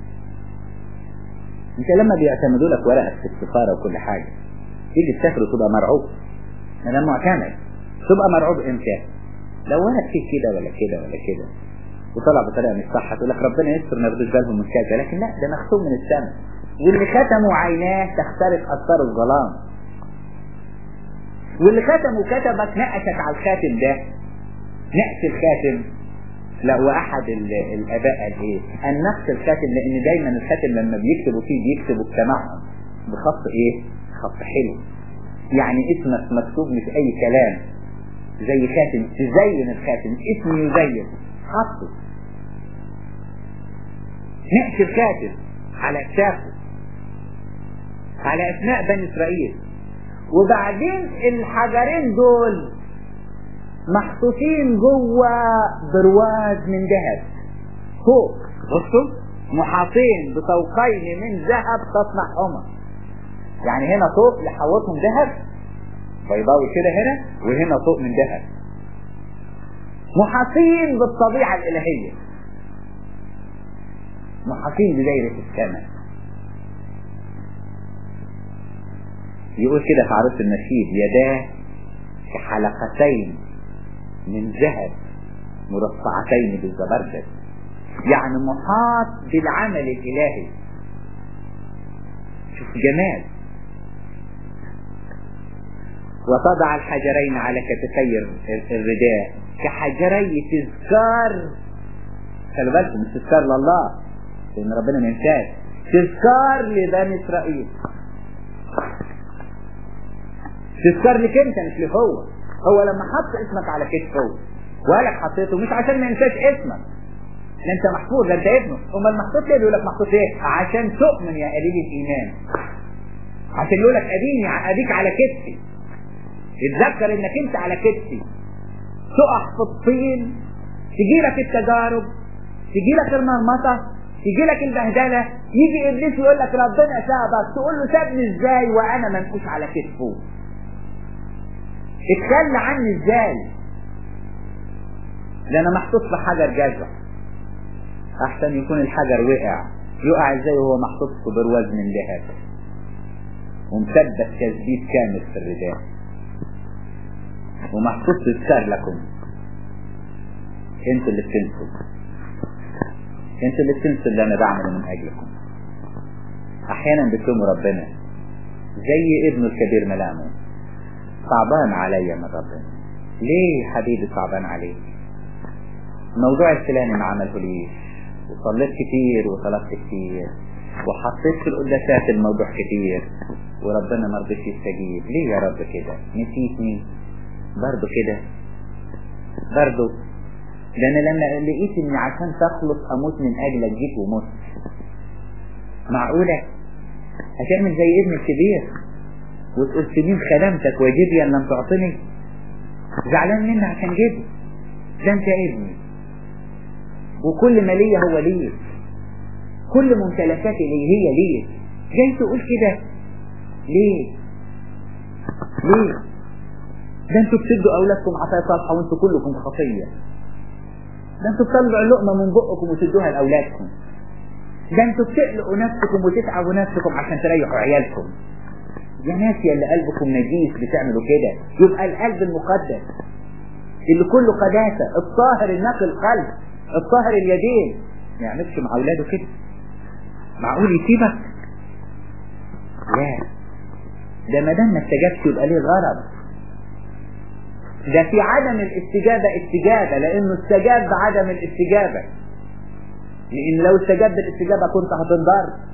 [SPEAKER 1] انت لما بيعتمدوا لك ورقك في السفارة وكل حاجة تيجي تسافر وتبقى مرعوب انا معتمد تبقى مرعوب امتى لو ورق فيه كده ولا كده ولا كده وطلع بطريقة مش صح تقول لك ربنا يستر ما ياخدوش بالهم من كذا لكن لا ده مختوم من السماء واللي ختموا عيناه تخترق اثار الظلام واللي ختمه كتبك نقشك على الخاتم ده نقش الخاتم لا واحد الاباء قال ايه ان نقش الخاتم لان دايما الخاتم لما بيكتبوا فيه بيكتبوا بسماعهم بخط ايه خط حلو يعني اسمك مكتوب مش اي كلام زي خاتم تزين الخاتم اسم يزين حطه نقش الخاتم على اكتافه على اسماء بني اسرائيل وبعدين الحجرين دول محطوطين جوه برواز من ذهب فوق بصوا محاطين بطوقين من ذهب تصنعهما يعني هنا طوق يحوطهم ذهب بيضاوي كده هنا وهنا طوق من ذهب محاطين بالطبيعة الإلهية محاطين بدايرة السماء يقول كده في عروس النشيد يداه كحلقتين من ذهب مرصعتين بالزبرجد يعني محاط بالعمل الإلهي شوف جمال وتضع الحجرين على كتفي الرداء كحجري تذكار خلي بالكم مش تذكار لله لأن ربنا ما ينساش تذكار لبني إسرائيل تذكر لك انت مش لهو هو لما حط اسمك على كتفه وقالك حطيته مش عشان ما ينساش اسمك ده انت محفوظ ده انت ابنه امال محطوط ليه بيقول لك محطوط ايه عشان تؤمن يا قليل الايمان عشان يقول لك اديني اديك على كتفي اتذكر انك انت على كتفي تقع في الطين تجي لك التجارب تجي لك المرمطه تجي لك البهدله يجي ابليس يقول لك ربنا سابك تقول له سابني ازاي وانا منقوش على كتفه اتخلى عني ازاي ده انا محطوط في حجر جزع احسن يكون الحجر وقع يقع ازاي وهو محطوط في برواز من ذهب ومثبت تثبيت كامل في الرداء ومحطوط تذكار لكم انتوا اللي بتنسوا انتوا اللي بتنسوا اللي انا بعمله من اجلكم احيانا بتلوموا ربنا زي ابنه الكبير ملامه صعبان عليا من ربنا ليه حبيبي صعبان عليك موضوع الفلاني ما عمله ليش وصليت كتير وطلبت كتير وحطيت في القداسات الموضوع كتير وربنا ما رضيش يستجيب ليه يا رب كده نسيتني برضه كده برضه ده انا لما لقيت اني عشان تخلص اموت من اجلك جيت ومت معقولة هتعمل زي ابن الكبير وتقول سنين خدمتك وجديا لم تعطني زعلان مني عشان جدي ده انت ابني وكل ما ليا هو ليك كل ممتلكاتي اللي هي ليك جاي تقول كده ليه ليه ده انتوا بتدوا اولادكم عطايا صالحه وانتوا كلكم خطيه ده انتوا بتطلعوا اللقمه من بقكم وتدوها لاولادكم ده انتوا بتقلقوا نفسكم وتتعبوا نفسكم عشان تريحوا عيالكم يا ناس يا اللي قلبكم نجيس بتعملوا كده يبقى القلب المقدس اللي كله قداسه الطاهر النقي القلب الطاهر اليدين ما يعملش مع اولاده كده معقول يسيبك لا ده ما دام ما استجابش يبقى ليه غرض ده في عدم الاستجابة استجابة لانه استجاب بعدم الاستجابة لان لو استجاب بالاستجابة كنت هتنضر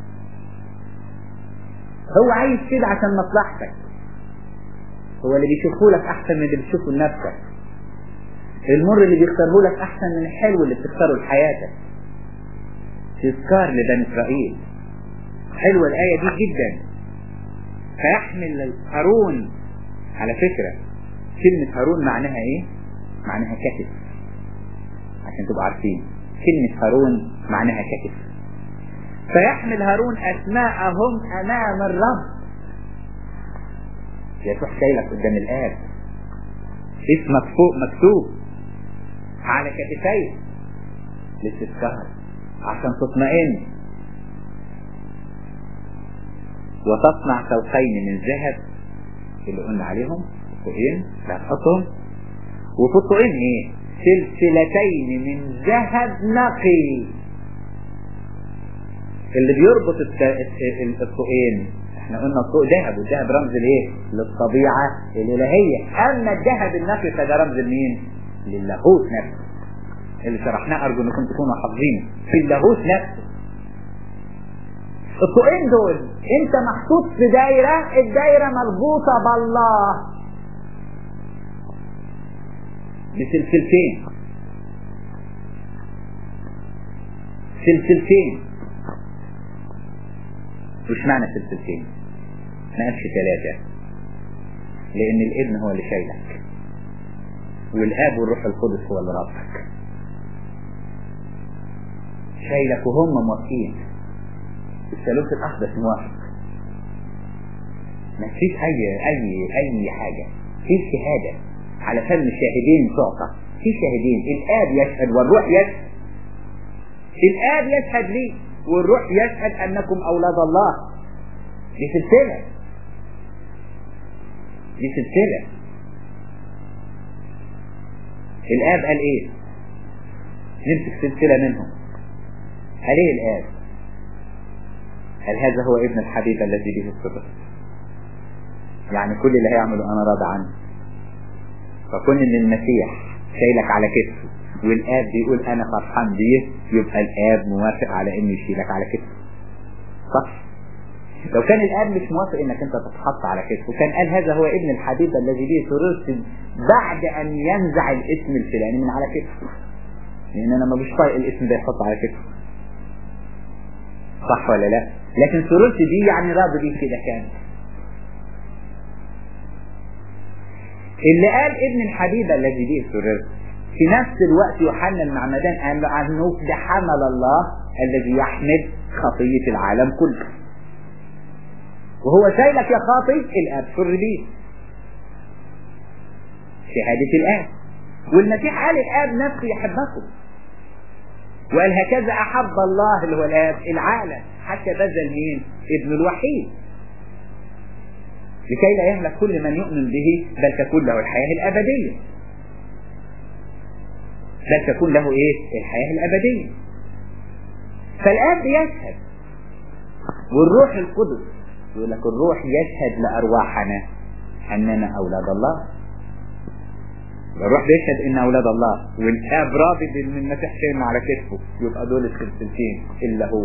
[SPEAKER 1] هو عايز كده عشان مصلحتك هو اللي بيشوفه لك احسن من اللي بتشوفه لنفسك المر اللي بيختاره لك احسن من الحلو اللي بتختاره لحياتك تذكار لبني اسرائيل حلوة الاية دي جدا فيحمل هارون على فكرة كلمة هارون معناها ايه معناها كتف عشان تبقوا عارفين كلمة هارون معناها كتف فيحمل هارون اسماءهم امام الرب يسوع شايلك قدام الاب اسمك فوق مكتوب على كتفيه للتذكار عشان تطمئن وتصنع ثوقين من ذهب اللي قلنا عليهم فوقين لا تحطهم وفوقين ايه سلسلتين من ذهب نقي اللي بيربط الفوقين احنا قلنا الفوق ذهب والذهب رمز لايه للطبيعة الالهية اما الذهب النقي فده رمز لمين للاهوت نفسه اللي شرحناه ارجو انكم تكونوا حافظينه في اللاهوت نفسه الطوقين دول انت محطوط في دايرة الدايرة مربوطة بالله بسلسلتين سلسلتين مش معنى سلسلتين ما قالش ثلاثة لأن الابن هو اللي شايلك والآب والروح القدس هو اللي ربطك شايلك وهم موافقين الثالوث الأقدس موافق ما فيش أي أي أي حاجة في شهادة على فم شاهدين تعطى في شاهدين الآب يشهد والروح يشهد الآب يشهد لي والروح يشهد أنكم أولاد الله دي سلسلة دي سلسلة الآب قال إيه نمسك سلسلة منهم قال إيه الآب قال هذا هو ابن الحبيب الذي به الصدق يعني كل اللي هيعمله أنا راضي عنه فكون إن المسيح شايلك على كتفه والآب بيقول أنا فرحان بيه يبقى الآب موافق على إنه يشيلك على كتفه صح لو كان الاب مش موافق انك انت تتحط على كتفه كان قال هذا هو ابن الحبيب الذي به سررت بعد ان ينزع الاسم الفلاني من على كتفه لان انا ما مش طايق الاسم ده يحط على كتفه صح ولا لا لكن سررت دي يعني راضي بيه كده كان اللي قال ابن الحبيب الذي به سررت في نفس الوقت يوحنا المعمدان قال له عنه ده حمل الله الذي يحمل خطية العالم كله وهو شايلك يا خاطي الاب سر بيه شهادة الاب والمسيح قال الاب نفسه يحبكم وقال هكذا احب الله اللي هو الاب العالم حتى بذل مين ابن الوحيد لكي لا يهلك كل من يؤمن به بل تكون له الحياة الأبدية بل تكون له ايه الحياة الأبدية فالآب يشهد والروح القدس يقول لك الروح يشهد لأرواحنا أننا أولاد الله الروح بيشهد إن أولاد الله والآب راضي بأن المسيح شايلنا على كتفه يبقى دول السلسلتين إلا هو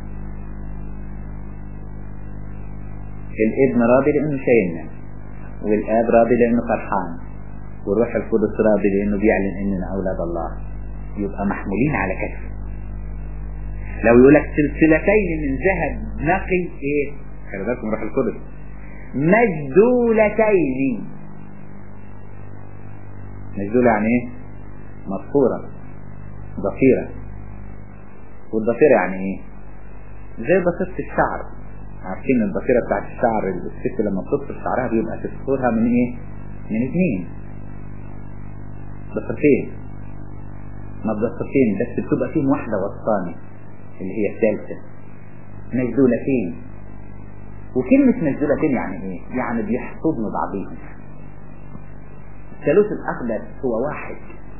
[SPEAKER 1] الابن راضي لأنه شايلنا والآب راضي لأنه فرحان والروح القدس راضي لأنه بيعلن إننا أولاد الله يبقى محمولين على كتفه لو يقول لك سلسلتين من ذهب نقي ايه خلي بالكم روح القدس مجدولتين مجدولة يعني ايه مصفورة ضفيرة والضفيرة يعني ايه زي ضفيرة الشعر عارفين الضفيرة بتاعت الشعر الست لما بتصفر شعرها بيبقى تصفرها من ايه من اثنين ضفيرتين ما بضفيرتين بس بتبقى فيهم واحدة وسطاني اللي هي الثالثة مجدولتين وكلمة مجدولتين يعني ايه يعني بيحصدوا بعضهم الثالوث الأقدس هو واحد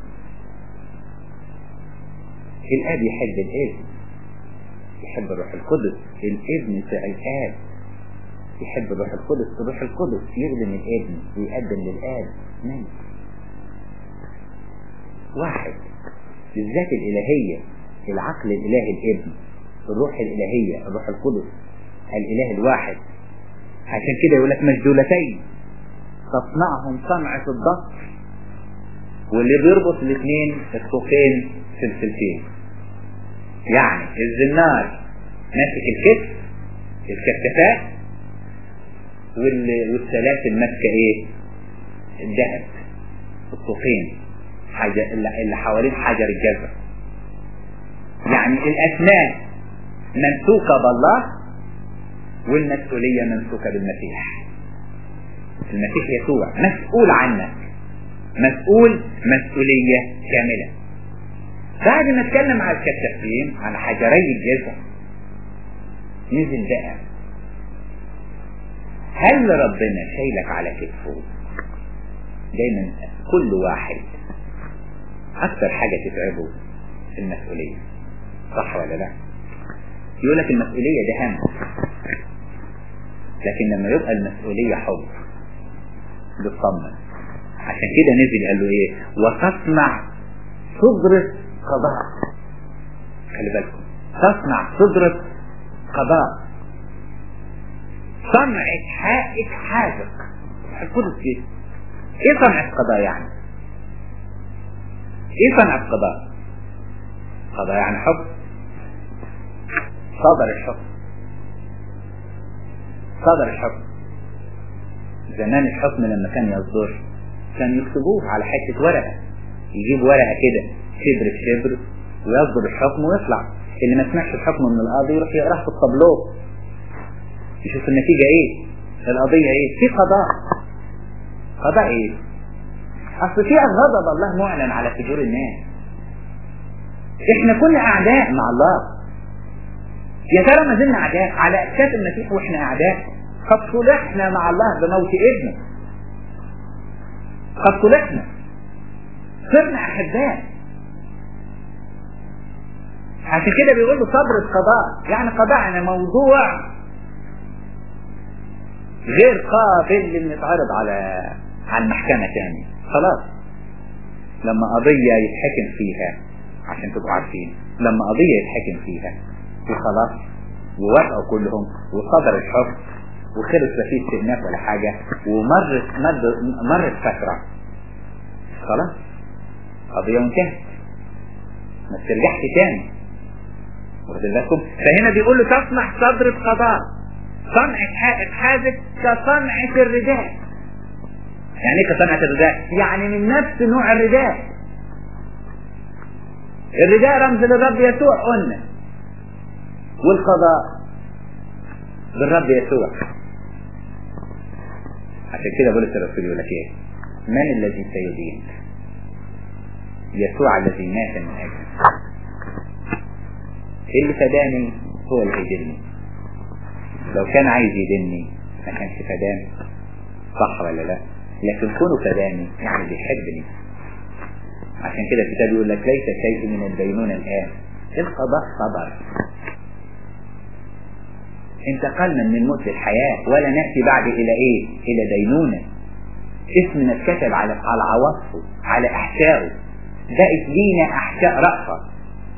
[SPEAKER 1] الآب يحب الابن يحب الروح القدس الابن بتاع الآب يحب الروح القدس الروح القدس يخدم الابن ويقدم للآب من واحد بالذات الإلهية العقل الإلهي الابن الروح الإلهية الروح القدس الإله الواحد عشان كده يقول لك مجدولتين تصنعهم صنعة الضغط واللي بيربط الاثنين السوقين سلسلتين يعني الزنار ماسك الكتف الكتفات والسلاسل ماسكة ايه الذهب السوقين حاجة اللي حوالين حجر الجزر يعني الأسنان ممسوكة بالله والمسؤولية ممسوكة بالمسيح المسيح يسوع مسؤول عنك مسؤول مسؤولية كاملة بعد ما اتكلم على الكتافين على حجري الجزع نزل بقى هل ربنا شايلك على كتفه دايما كل واحد اكتر حاجة تتعبه المسؤولية صح ولا لا يقول لك المسؤولية ده هم لكن لما يبقى المسؤولية حب بتطمن عشان كده نزل قال له ايه وتصنع صدرة قضاء خلي بالكم تصنع صدرة قضاء صنعة حائط حاذق القدس دي ايه صنعة قضاء يعني ايه صنعة قضاء قضاء يعني حب صدر الحكم صدر الحكم زمان الحكم لما كان يصدر كان يكتبوه على حتة ورقة يجيب ورقة كده شبر في شبر ويصدر الحكم ويطلع اللي ما سمعش الحكم من القاضي يروح يقراه في الطابلوه يشوف النتيجة ايه القضية ايه في قضاء قضاء ايه اصل في غضب الله معلن على فجور الناس احنا كنا اعداء مع الله يا ترى ما زلنا اعداء على اساس المسيح واحنا اعداء قد صلحنا مع الله بموت ابنه قد صلحنا صرنا احباء عشان كده بيقول له صبر القضاء يعني قضاء يعني موضوع غير قابل ان يتعرض على على المحكمة تاني خلاص لما قضية يتحكم فيها عشان تبقوا عارفين لما قضية يتحكم فيها وخلاص ووافقوا كلهم وصدر الحكم وخلص لا فيه استئناف ولا حاجة ومرت مرت, مرت فترة خلاص قضية وانتهت ما ترجعش تاني واخد بالكم فهنا بيقول له تصنع صدر القضاء صنعة حائط حازق كصنعة الرداء يعني ايه كصنعة الرداء يعني من نفس نوع الرداء الرداء رمز للرب يسوع قلنا والقضاء بالرب يسوع عشان كده بولس الرسول يقول لك ايه من الذي سيدين يسوع الذي مات من اجلي اللي فداني هو اللي هيدني لو كان عايز يدني ما كانش فداني صح ولا لا لكن كونه فداني يعني بيحبني عشان كده الكتاب يقول لك ليس شيء من الدينونة الآن القضاء صبر انتقلنا من الموت للحياة ولا نأتي بعد إلى إيه إلى دينونة اسمنا اتكتب على على عواطفه على أحشائه بقت لينا أحشاء رأفة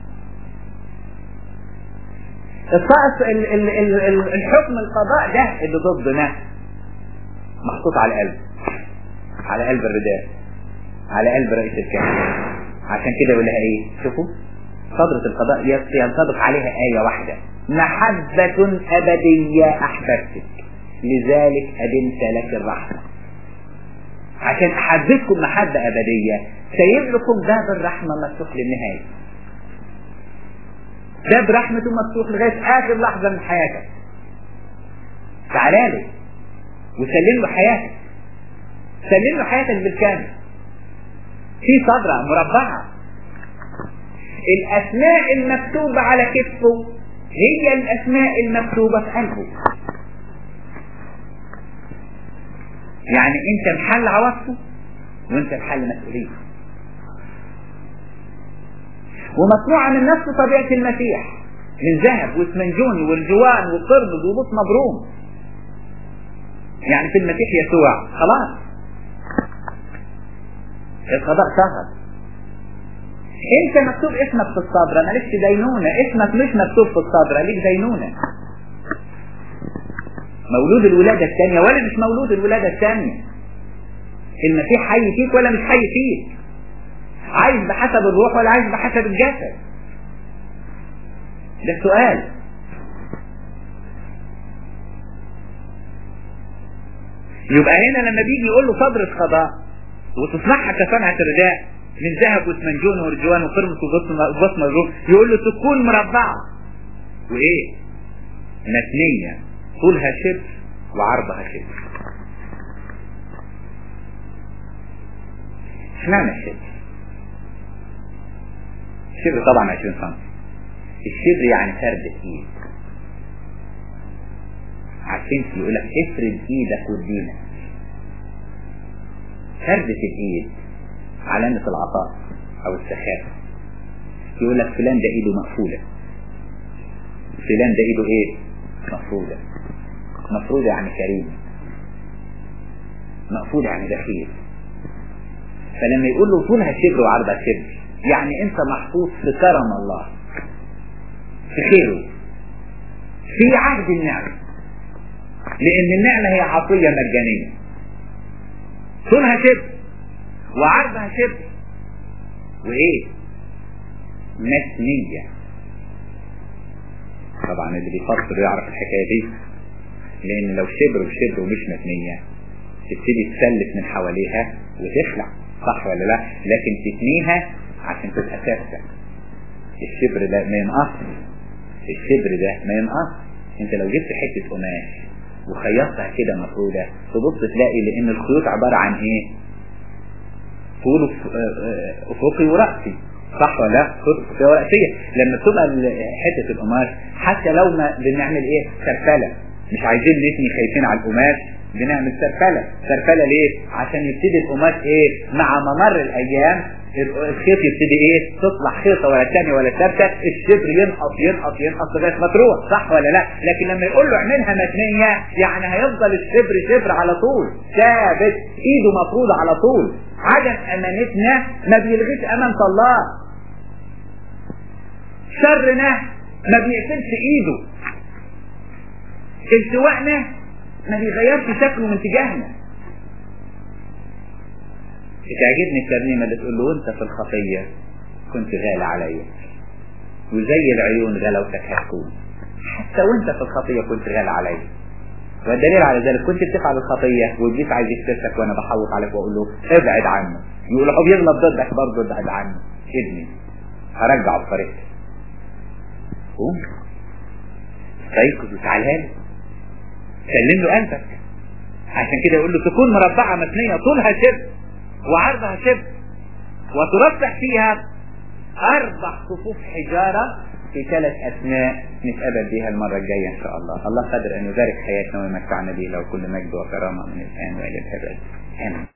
[SPEAKER 1] الطقس ال ال ال ال الحكم القضاء ده اللي ضدنا محطوط على قلب على قلب الرداء على قلب رئيس الكهنة عشان كده يقول لها ايه شوفوا صدرة القضاء ينطبق عليها آية واحدة محبة أبدية أحببتك لذلك أدمت لك الرحمة عشان أحببكم محبة أبدية سيب لكم باب الرحمة مفتوح للنهاية باب رحمته مفتوح لغاية آخر لحظة من حياتك تعالى له وسلم له حياتك سلم له حياتك بالكامل في صدرة مربعة الأسماء المكتوبة على كتفه هي الأسماء المكتوبة في قلبه يعني أنت محل عواطفه وأنت محل مسؤوليته ومصنوعة من نفس طبيعة المسيح من ذهب واسمنجوني والجوان وقرمز وبوط مبروم يعني في المسيح يسوع خلاص القضاء سهل انت مكتوب اسمك في الصدرة مالكش دينونة اسمك مش مكتوب في الصدرة ليك دينونة مولود الولادة الثانية ولا مش مولود الولادة الثانية المسيح حي فيك ولا مش حي فيك عايز بحسب الروح ولا عايز بحسب الجسد ده السؤال يبقى هنا لما بيجي يقول له صدر القضاء وتصنعها كصنعة الرداء من ذهب واسمنجون ورجوان وقرمس وبصمة الروح يقول له تكون مربعة وايه متنية طولها شبر وعرضها شبر اشمعنى الشبر الشبر طبعا 20 سم الشبر يعني فرد ايد عارفين يقول لك افرد ايدك وادينا فردة الايد علامة العطاء او السخاء يقول لك فلان ده ايده مقفولة فلان ده ايده ايه مفروضة مفروضة يعني كريم مقفولة يعني بخيل فلما يقول له طولها شبر وعرضها شبر يعني انت محطوط في كرم الله في خيره في عهد النعمة لان النعمة هي عطية مجانية طولها شبر وعرضها شبر وايه متنية طبعا اللي بيفسر يعرف الحكاية دي لان لو شبر وشبر ومش متنية تبتدي تسلف من حواليها وتخلع صح ولا لا لكن تتنيها عشان تبقى ثابته الشبر ده ما ينقص الشبر ده ما ينقص انت لو جبت حته قماش وخيطتها كده مفروده تبص تلاقي لان الخيوط عباره عن ايه طول افقي وراسي صح ولا لا خيوط افقيه وراسيه لما تبقى حته القماش حتى لو ما بنعمل ايه سرفله مش عايزين نتني خايفين على القماش بنعمل سرفله سرفله ليه عشان يبتدي القماش ايه مع ممر الايام الخيط يبتدي ايه تطلع خيطه ولا الثانيه ولا الثالثه الشبر ينقص ينقص ينقص لغايه ما تروح صح ولا لا لكن لما يقول له اعملها متنيه يعني هيفضل الشبر شبر على طول ثابت ايده مفروضه على طول عدم امانتنا ما بيلغيش امانه الله شرنا ما بيقفلش ايده التواءنا ما بيغيرش شكله من تجاهنا بتعجبني الترنيمة اللي تقول له وانت في الخطية كنت غالي عليا وزي العيون غلاوتك هتكون حتى وانت في الخطية كنت غالي عليا والدليل على ذلك كنت بتفعل الخطية وجيت عايز يكتشفك وانا بحوط عليك واقول له ابعد عنه يقول هو بيغلط ضدك برضه ابعد عنه ابني هرجعه بطريقتي قوم استيقظ وتعالى له سلم له قلبك عشان كده يقول له تكون مربعة مثنية طولها شبر وعرضها شبر وترفع فيها أربع صفوف حجارة في ثلاث أسماء نتقابل بها المرة الجاية إن شاء الله الله قادر أن يبارك حياتنا ويمتعنا به له كل مجد وكرامة من الآن وإلى الأبد آمين